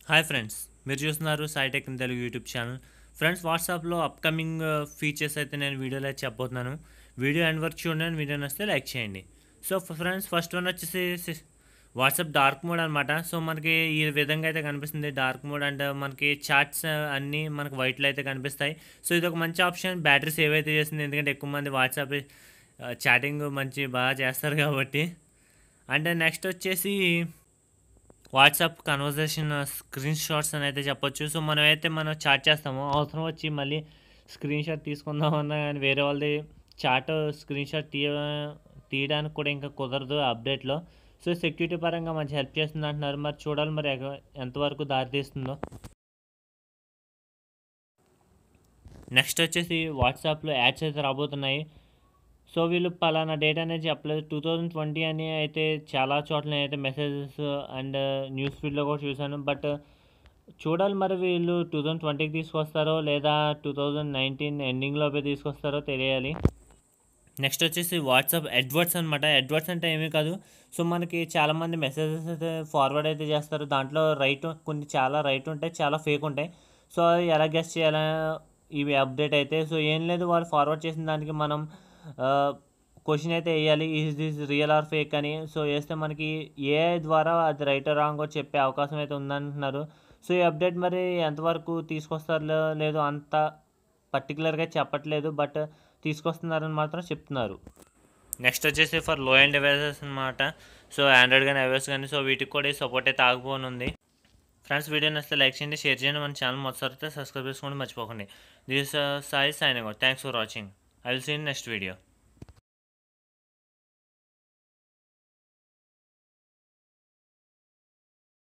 hi friends మీరు చూస్తున్నారు Saitech in Telugu YouTube channel friends వాట్సాప్లో అప్కమింగ్ ఫీచర్స్ అయితే నేను వీడియోలో అయితే చెప్పబోతున్నాను వీడియో ఎండ్ వరకు చూడండి వీడియో నచ్చితే లైక్ చేయండి సో ఫ్రెండ్స్ ఫస్ట్ వన్ వచ్చేసి వాట్సాప్ డార్క్ మోడ్ అనమాట సో మనకి ఈ విధంగా అయితే కనిపిస్తుంది డార్క్ మోడ్ అండ్ మనకి చాట్స్ అన్నీ మనకి వైట్లో అయితే కనిపిస్తాయి సో ఇది ఒక మంచి ఆప్షన్ బ్యాటరీ సేవ్ అయితే చేస్తుంది ఎందుకంటే ఎక్కువ మంది వాట్సాప్ చాటింగ్ మంచి బాగా చేస్తారు కాబట్టి అండ్ నెక్స్ట్ వచ్చేసి వాట్సాప్ కన్వర్జేషన్ స్క్రీన్ షాట్స్ అని అయితే చెప్పొచ్చు సో మనం అయితే మనం చాట్ చేస్తామో అవసరం వచ్చి మళ్ళీ స్క్రీన్ షాట్ తీసుకుందామన్నా కానీ వేరే వాళ్ళది చాట్ స్క్రీన్ షాట్ తీయ తీయడానికి కూడా ఇంకా కుదరదు అప్డేట్లో సో సెక్యూరిటీ పరంగా మంచి హెల్ప్ చేస్తుంది అంటున్నారు మరి చూడాలి మరి ఎగ- ఎంతవరకు దారి తీస్తుందో నెక్స్ట్ వచ్చేసి వాట్సాప్లో యాడ్స్ అయితే రాబోతున్నాయి సో వీళ్ళు పలానా డేట్ అనేది చెప్పలేదు టూ థౌజండ్ ట్వంటీ అని అయితే చాలా చోట్ల అయితే మెసేజెస్ అండ్ న్యూస్ ఫీడ్లో కూడా చూశాను బట్ చూడాలి మరి వీళ్ళు టూ థౌజండ్ ట్వంటీకి తీసుకొస్తారో లేదా టూ థౌజండ్ నైన్టీన్ ఎండింగ్లోపే తీసుకొస్తారో తెలియాలి నెక్స్ట్ వచ్చేసి వాట్సాప్ అడ్వర్డ్స్ అనమాట అడ్వర్డ్స్ అంటే ఏమీ కాదు సో మనకి చాలామంది మెసేజెస్ అయితే ఫార్వర్డ్ అయితే చేస్తారు దాంట్లో రైట్ కొన్ని చాలా రైట్ ఉంటాయి చాలా ఫేక్ ఉంటాయి సో అది ఎలా గెస్ట్ చేయాలా ఇవి అప్డేట్ అయితే సో ఏం లేదు వాళ్ళు ఫార్వర్డ్ చేసిన దానికి మనం క్వశ్చన్ అయితే వేయాలి is this real or fake అని సో వేస్తే మనకి ఏఐ ద్వారా అది రైట్ రాంగో చెప్పే అవకాశం అయితే ఉందంటున్నారు సో ఈ అప్డేట్ మరి ఎంతవరకు తీసుకొస్తారో లేదో అంత పర్టికులర్గా చెప్పట్లేదు బట్ తీసుకొస్తున్నారని మాత్రం చెప్తున్నారు నెక్స్ట్ వచ్చేసి ఫర్ లో అండ్ డివైసెస్ అనమాట సో ఆండ్రాయిడ్ కానీ ఐఓఎస్ కానీ సో వీటికి కూడా ఈ సపోర్ట్ అయితే ఆగిపోనుంది ఫ్రెండ్స్ వీడియో నచ్చితే లైక్ చేయండి షేర్ చేయండి మన ఛానల్ మొదటిసారి సబ్స్క్రైబ్ చేసుకోండి మర్చిపోకండి this Sai signing thanks for watching I will see in next video